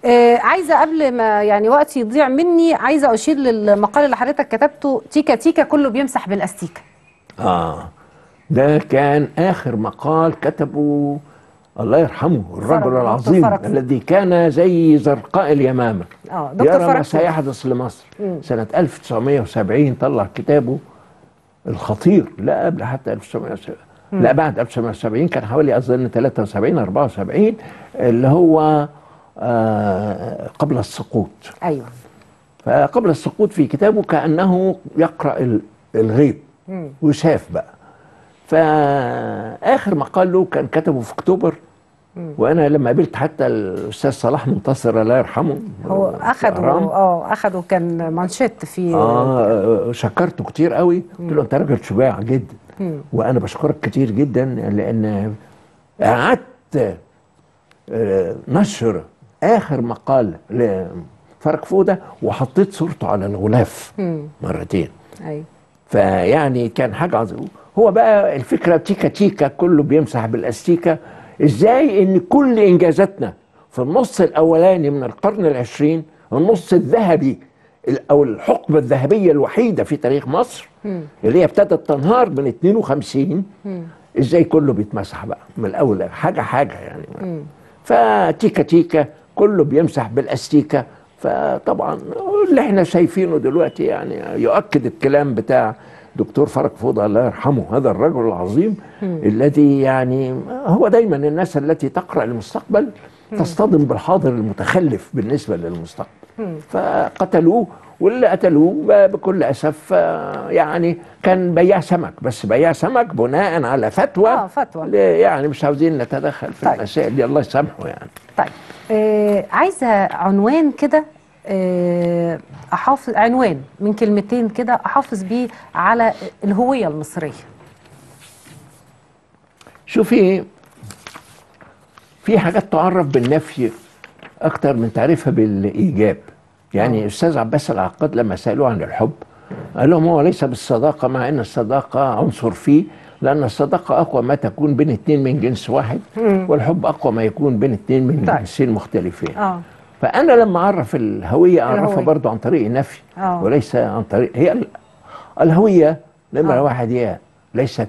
آه عايزه قبل ما يعني وقتي يضيع مني عايزه اشير للمقال اللي حضرتك كتبته تيكا تيكا كله بيمسح بالاستيكه اه ده كان اخر مقال كتبه الله يرحمه الرجل دكتور العظيم فرج. الذي كان زي زرقاء اليمامه اه دكتور يرى ما فرج سيحدث لمصر مم. سنة 1970 طلع كتابه الخطير لا قبل حتى 1970 لا بعد 1970 كان حوالي أظن 73 74 اللي هو آه قبل السقوط ايوه فقبل السقوط في كتابه كأنه يقرأ ال- الغيب مم. وشاف بقى فآخر مقال له كان كتبه في أكتوبر وأنا لما قابلت حتى الأستاذ صلاح منتصر الله يرحمه هو في اخده أهرام، اه اخده كان مانشيت في اه شكرته كتير قوي قلت له انت راجل شجاع جدا مم. وانا بشكرك كتير جدا لان قعدت آه، نشر اخر مقال لفرج فوده وحطيت صورته على الغلاف مم. مرتين ايوه فيعني كان حاجه عظيمه هو بقى الفكره تيكا تيكا كله بيمسح بالاستيكه ازاي ان كل انجازاتنا في النص الاولاني من القرن العشرين النص الذهبي ال- او الحقبه الذهبيه الوحيده في تاريخ مصر مم. اللي هي ابتدت تنهار من 52 مم. ازاي كله بيتمسح بقى من الاول حاجه حاجه يعني مم. فتيكا تيكا كله بيمسح بالاستيكه فطبعا اللي احنا شايفينه دلوقتي يعني يؤكد الكلام بتاع دكتور فرج فوضى الله يرحمه هذا الرجل العظيم الذي يعني هو دايما الناس التي تقرا المستقبل تصطدم بالحاضر المتخلف بالنسبه للمستقبل فقتلوه واللي قتلوه ب- بكل اسف آه، يعني كان بياع سمك بس بياع سمك بناء على فتوى آه، فتوى. ل- يعني مش عاوزين نتدخل في طيب. المسائل دي الله يسامحه يعني طيب آه عايزه عنوان كده آه احافظ عنوان من كلمتين كده احافظ بيه على الهويه المصريه شوفي في حاجات تعرف بالنفي اكتر من تعريفها بالايجاب يعني استاذ عباس العقاد لما سالوه عن الحب قال لهم هو ليس بالصداقه مع ان الصداقه عنصر فيه لان الصداقه اقوى ما تكون بين اتنين من جنس واحد والحب اقوى ما يكون بين اتنين من طيب. جنسين مختلفين اه فانا لما اعرف الهويه اعرفها الهوية. برضو عن طريق النفي آه. وليس عن طريق هي ال- الهويه نمره آه. واحد هي ليست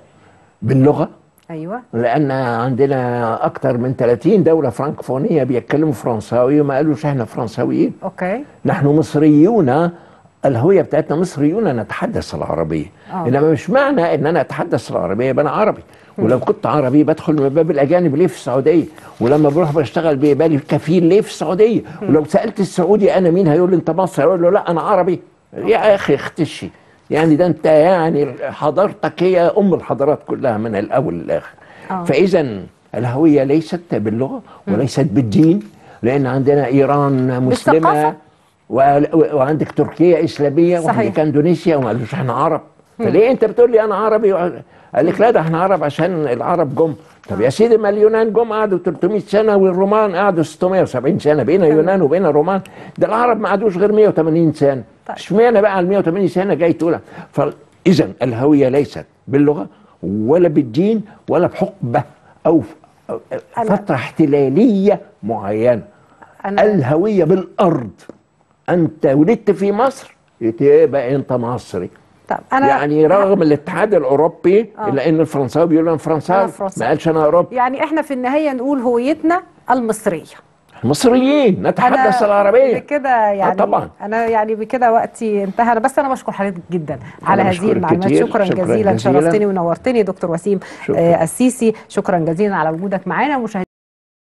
باللغه ايوه لان عندنا اكتر من 30 دوله فرانكفونيه بيتكلموا فرنساوي وما قالوش احنا فرنساويين اوكي نحن مصريون الهويه بتاعتنا مصريون نتحدث العربيه آه. انما مش معنى ان انا اتحدث العربيه يبقى انا عربي ولو كنت عربي بدخل من باب الاجانب ليه في السعوديه ولما بروح بشتغل بيبقى لي كفيل ليه في السعوديه ولو سالت السعودي انا مين هيقول لي انت مصري اقول له لا انا عربي يا اخي اختشي يعني ده انت يعني حضارتك هي ام الحضارات كلها من الاول للاخر آه. فاذا الهويه ليست باللغه وليست بالدين لان عندنا ايران مسلمه بالثقافة. و- و- وعندك تركيا اسلاميه صحيح. وعندك اندونيسيا وما قالوش احنا عرب فليه انت بتقول لي انا عربي وع- قال لك لا ده احنا عرب عشان العرب جم طب يا سيدي ما اليونان جم قعدوا 300 سنه والرومان قعدوا 670 سنه بين يونان وبين الرومان ده العرب ما قعدوش غير 180 سنه طيب. اشمعنى بقى ال 180 سنه جاي تقولها فاذا الهويه ليست باللغه ولا بالدين ولا بحقبه او أو- أنا- فتره احتلاليه معينه انا الهويه بالارض انت ولدت في مصر يبقى انت مصري طب انا يعني رغم الاتحاد الاوروبي آه. الا ان الفرنساوي بيقول انا أنا فرنساوي فرنساوي. ما قالش انا اوروبي يعني احنا في النهايه نقول هويتنا المصريه مصريين نتحدث أنا العربيه بكده يعني طبعاً. انا يعني بكده وقتي انتهى أنا بس انا بشكر حضرتك جدا على أنا هذه بشكرك المعلومات كتير. شكرا, شكراً جزيلا جزيلاً. شرفتني ونورتني دكتور وسيم شكراً. آه، السيسي شكرا جزيلا على وجودك معانا مشاهدينا